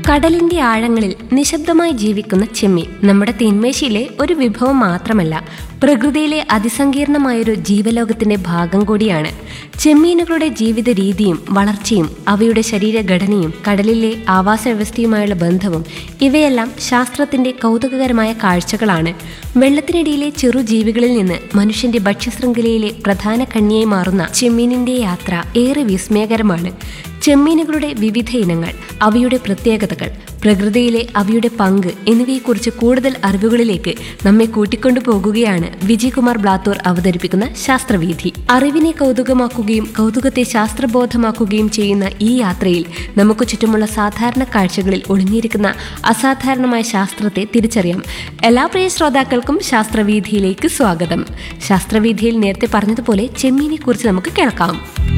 കടലിന്റെ ആഴങ്ങളിൽ നിശബ്ദമായി ജീവിക്കുന്ന ചെമ്മീൻ നമ്മുടെ തീന്മേശയിലെ ഒരു വിഭവം മാത്രമല്ല പ്രകൃതിയിലെ അതിസങ്കീർണമായൊരു ജീവലോകത്തിന്റെ ഭാഗം കൂടിയാണ് ചെമ്മീനുകളുടെ ജീവിത രീതിയും വളർച്ചയും അവയുടെ ശരീരഘടനയും കടലിലെ ആവാസ വ്യവസ്ഥയുമായുള്ള ബന്ധവും ഇവയെല്ലാം ശാസ്ത്രത്തിന്റെ കൗതുകകരമായ കാഴ്ചകളാണ് വെള്ളത്തിനടിയിലെ ചെറു ജീവികളിൽ നിന്ന് മനുഷ്യന്റെ ഭക്ഷ്യശൃംഖലയിലെ പ്രധാന കണ്ണിയായി മാറുന്ന ചെമ്മീനിന്റെ യാത്ര ഏറെ വിസ്മയകരമാണ് ചെമ്മീനുകളുടെ വിവിധ ഇനങ്ങൾ അവയുടെ പ്രത്യേകതകൾ പ്രകൃതിയിലെ അവയുടെ പങ്ക് എന്നിവയെക്കുറിച്ച് കൂടുതൽ അറിവുകളിലേക്ക് നമ്മെ കൂട്ടിക്കൊണ്ടു പോകുകയാണ് വിജയകുമാർ ബ്ലാത്തൂർ അവതരിപ്പിക്കുന്ന ശാസ്ത്രവീഥി അറിവിനെ കൗതുകമാക്കുകയും കൗതുകത്തെ ശാസ്ത്രബോധമാക്കുകയും ചെയ്യുന്ന ഈ യാത്രയിൽ നമുക്ക് ചുറ്റുമുള്ള സാധാരണ കാഴ്ചകളിൽ ഒളിഞ്ഞിരിക്കുന്ന അസാധാരണമായ ശാസ്ത്രത്തെ തിരിച്ചറിയാം എല്ലാ പ്രിയ ശ്രോതാക്കൾക്കും ശാസ്ത്രവീഥിയിലേക്ക് സ്വാഗതം ശാസ്ത്രവീഥിയിൽ നേരത്തെ പറഞ്ഞതുപോലെ ചെമ്മീനെ കുറിച്ച് നമുക്ക് കേൾക്കാം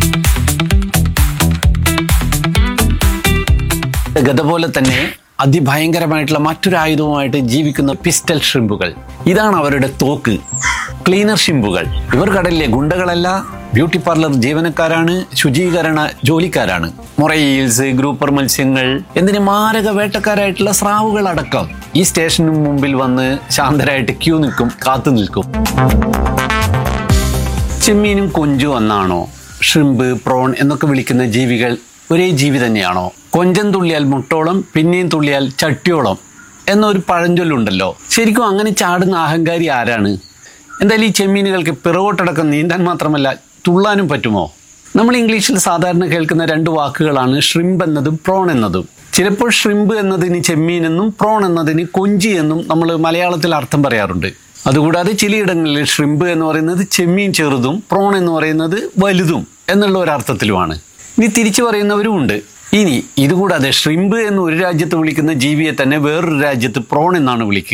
ഗത പോലെ തന്നെ അതിഭയങ്കരമായിട്ടുള്ള മറ്റൊരു ആയുധവുമായിട്ട് ജീവിക്കുന്ന പിസ്റ്റൽ ഷ്രിമ്പുകൾ ഇതാണ് അവരുടെ തോക്ക് ക്ലീനർ ഷിമ്പുകൾ ഇവർ കടലിലെ ഗുണ്ടകളല്ല ബ്യൂട്ടി പാർലർ ജീവനക്കാരാണ് ശുചീകരണ ജോലിക്കാരാണ് മൊറയിൽസ് ഗ്രൂപ്പർ മത്സ്യങ്ങൾ എന്തിന് മാരക വേട്ടക്കാരായിട്ടുള്ള സ്രാവുകൾ അടക്കം ഈ സ്റ്റേഷന് മുമ്പിൽ വന്ന് ശാന്തരായിട്ട് ക്യൂ നിൽക്കും കാത്തു നിൽക്കും ചെമ്മീനും കൊഞ്ചും ഒന്നാണോ ഷ്രിമ്പ് പ്രോൺ എന്നൊക്കെ വിളിക്കുന്ന ജീവികൾ ഒരേ ജീവി തന്നെയാണോ കൊഞ്ചം തുള്ളിയാൽ മുട്ടോളം പിന്നെയും തുള്ളിയാൽ ചട്ടിയോളം എന്നൊരു പഴഞ്ചൊല്ലുണ്ടല്ലോ ശരിക്കും അങ്ങനെ ചാടുന്ന അഹങ്കാരി ആരാണ് എന്തായാലും ഈ ചെമ്മീനുകൾക്ക് പിറകോട്ടടക്കം നീന്താൻ മാത്രമല്ല തുള്ളാനും പറ്റുമോ നമ്മൾ ഇംഗ്ലീഷിൽ സാധാരണ കേൾക്കുന്ന രണ്ട് വാക്കുകളാണ് ഷ്രിമ്പ് എന്നതും പ്രോൺ എന്നതും ചിലപ്പോൾ ഷ്രിമ്പ് എന്നതിന് ചെമ്മീൻ എന്നും പ്രോൺ എന്നതിന് കൊഞ്ചി എന്നും നമ്മൾ മലയാളത്തിൽ അർത്ഥം പറയാറുണ്ട് അതുകൂടാതെ ചിലയിടങ്ങളിൽ ഷ്രിമ്പ് എന്ന് പറയുന്നത് ചെമ്മീൻ ചെറുതും പ്രോൺ എന്ന് പറയുന്നത് വലുതും എന്നുള്ള ഒരർത്ഥത്തിലുമാണ് ഇനി തിരിച്ചു പറയുന്നവരും ഉണ്ട് ഇനി ഇതുകൂടാതെ ഷ്രിമ്പ് എന്ന് ഒരു രാജ്യത്ത് വിളിക്കുന്ന ജീവിയെ തന്നെ വേറൊരു രാജ്യത്ത് പ്രോൺ എന്നാണ് വിളിക്കുക